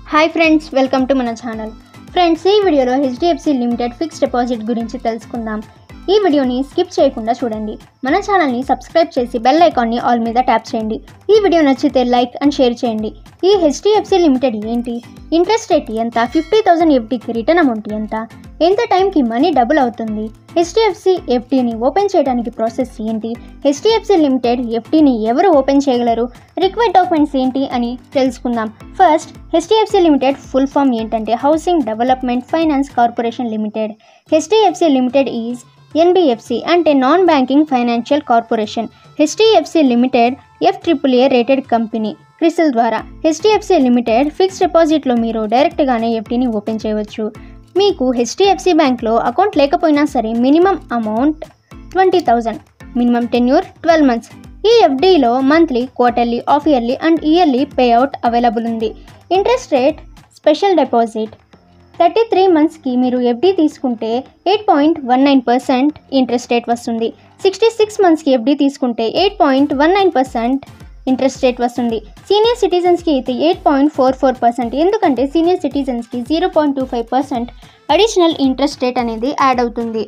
hi friends welcome to మన channel friends ఈ వీడియోలో హెచ్డిఎఫ్సి లిమిటెడ్ ఫిక్స్డ్ డిపాజిట్ గురించి తెలుసుకుందాం ఈ వీడియోని స్కిప్ చేయకుండా చూడండి మన ఛానల్ని సబ్స్క్రైబ్ చేసి బెల్ ఐకాన్ని ఆల్ మీద ట్యాప్ చేయండి ఈ వీడియో నచ్చితే లైక్ అండ్ షేర్ చేయండి ఈ హెచ్డిఎఫ్సి లిమిటెడ్ ఏంటి ఇంట్రెస్ట్ రేట్ ఎంత ఫిఫ్టీ థౌసండ్ ఎఫ్డీకి రిటర్న్ అమౌంట్ ఎంత ఎంత టైంకి మనీ డబుల్ అవుతుంది హెచ్డిఎఫ్సి ఎఫ్డీని ఓపెన్ చేయడానికి ప్రాసెస్ ఏంటి హెచ్డిఎఫ్సి లిమిటెడ్ ఎఫ్డీని ఎవరు ఓపెన్ చేయగలరు రిక్వైర్డ్ డాక్యుమెంట్స్ ఏంటి అని తెలుసుకుందాం first HDFC limited full form ఏంటంటే housing development finance corporation limited HDFC limited is NBFC అంటే non banking financial corporation HDFC limited F triple A rated company CRISIL ద్వారా HDFC limited fixed డిపాజిట్లో మీరు డైరెక్ట్గానే ఎఫ్డీని open చేయవచ్చు మీకు హెచ్డిఎఫ్సి బ్యాంక్లో account లేకపోయినా సరే minimum amount twenty thousand minimum tenure twelve months ఈ ఎఫ్డీలో monthly quarterly half yearly and yearly payout available ఉంది interest rate special deposit thirty three మంత్స్కి మీరు ఎఫ్డీ తీసుకుంటే eight point one nine percent interest rate వస్తుంది sixty six మంత్స్కి FD తీసుకుంటే eight point one nine percent interest rate వస్తుంది senior సిటిజన్స్కి అయితే eight point four four percent ఎందుకంటే సీనియర్ సిటిజన్స్కి zero point two five percent additional interest rate అనేది add అవుతుంది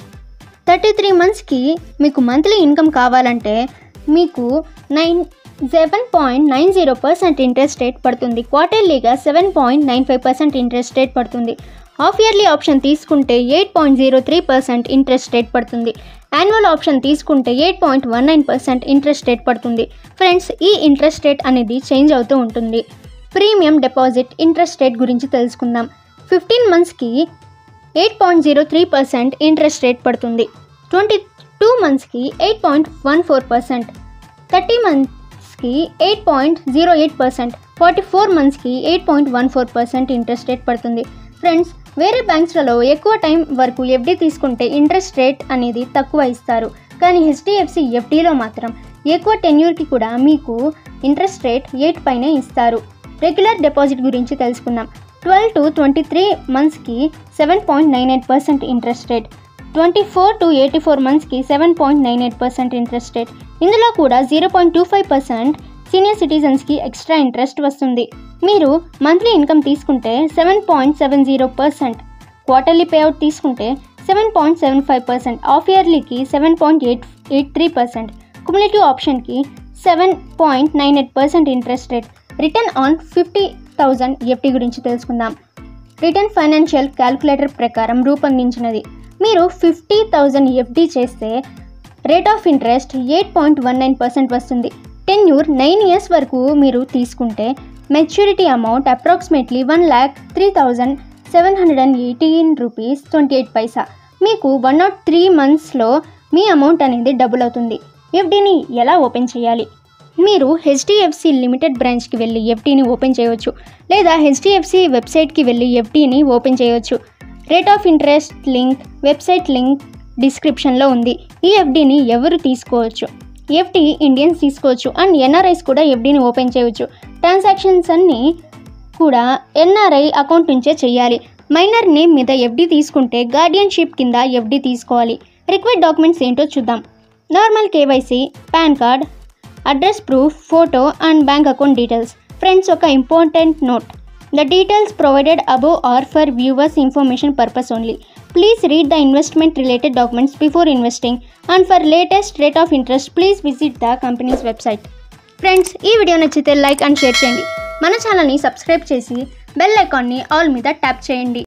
థర్టీ త్రీ మంత్స్కి మీకు మంత్లీ ఇన్కమ్ కావాలంటే మీకు nine seven point nine zero percent interest rate పడుతుంది క్వార్టర్లీగా seven point nine five percent interest rate పడుతుంది హాఫ్ ఇయర్లీ ఆప్షన్ తీసుకుంటే eight point zero three percent interest rate పడుతుంది యాన్యువల్ ఆప్షన్ తీసుకుంటే eight point one nine percent interest rate పడుతుంది friends ఈ interest rate అనేది change అవుతూ ఉంటుంది ప్రీమియం డిపాజిట్ ఇంట్రెస్ట్ రేట్ గురించి తెలుసుకుందాం ఫిఫ్టీన్ మంత్స్కి eight point zero three percent interest rate పడుతుంది ట్వంటీ టూ మంత్స్కి eight point one four percent thirty మంత్స్కి eight point zero eight percent forty four మంత్స్కి eight point one four percent interest rate పడుతుంది friends వేరే బ్యాంక్స్లలో ఎక్కువ time వరకు FD తీసుకుంటే ఇంట్రెస్ట్ రేట్ అనేది తక్కువ ఇస్తారు కానీ హెచ్డిఎఫ్సి ఎఫ్డీలో మాత్రం ఎక్కువ టెన్యూర్కి కూడా మీకు ఇంట్రెస్ట్ రేట్ ఎయిట్ పైనే ఇస్తారు రెగ్యులర్ డిపాజిట్ గురించి తెలుసుకుందాం ట్వెల్వ్ టు ట్వంటీ త్రీ మంత్స్కి seven point nine eight percent interest rate twenty four to eighty four మంత్స్కి seven point nine eight percent interest rate ఇందులో కూడా zero point two five percent senior సిటిజన్స్కి extra interest వస్తుంది మీరు monthly income తీసుకుంటే seven point seven zero percent quarterly payout తీసుకుంటే seven point seven five percent half ఇయర్లీకి seven point eight eight three percent cumulative ఆప్షన్కి seven point nine eight percent interest rate return on fifty thousand FD గురించి తెలుసుకుందాం return financial calculator ప్రకారం రూపొందించినది మీరు fifty thousand FD చేస్తే rate of interest eight point one nine percent వస్తుంది tenure nine years వరకు మీరు తీసుకుంటే maturity amount approximately one lakh three thousand seven hundred and eighteen rupees twenty eight paisa మీకు వన్ నాట్ త్రీ మంత్స్లో మీ అమౌంట్ అనేది double అవుతుంది ఎఫ్డీని ఎలా ఓపెన్ చేయాలి మీరు హెచ్డిఎఫ్సి లిమిటెడ్ బ్రాంచ్కి వెళ్ళి ఎఫ్డీని ఓపెన్ చేయవచ్చు లేదా హెచ్డిఎఫ్సి వెబ్సైట్కి వెళ్ళి ఎఫ్డీని ఓపెన్ చేయవచ్చు rate of interest link website link డిస్క్రిప్షన్లో ఉంది ఈ ఎఫ్డీని ఎవరు తీసుకోవచ్చు ఎఫ్డీ ఇండియన్స్ తీసుకోవచ్చు అండ్ ఎన్ఆర్ఐస్ కూడా ఎఫ్డీని ఓపెన్ చేయవచ్చు ట్రాన్సాక్షన్స్ అన్నీ కూడా ఎన్ఆర్ఐ అకౌంట్ నుంచే చేయాలి మైనర్ నేమ్ మీద ఎఫ్డీ తీసుకుంటే గార్డియన్షిప్ కింద ఎఫ్డీ తీసుకోవాలి రిక్వైర్డ్ డాక్యుమెంట్స్ ఏంటో చూద్దాం normal KYC PAN card address proof photo and bank account details friends ఒక important note the details provided above are for viewers information purpose only please read the investment related documents before investing and for latest rate of interest please visit the company's website friends ఈ video నచ్చితే like and share చేయండి మన ఛానల్ని subscribe చేసి bell ఐకాన్ని all మీద tap చేయండి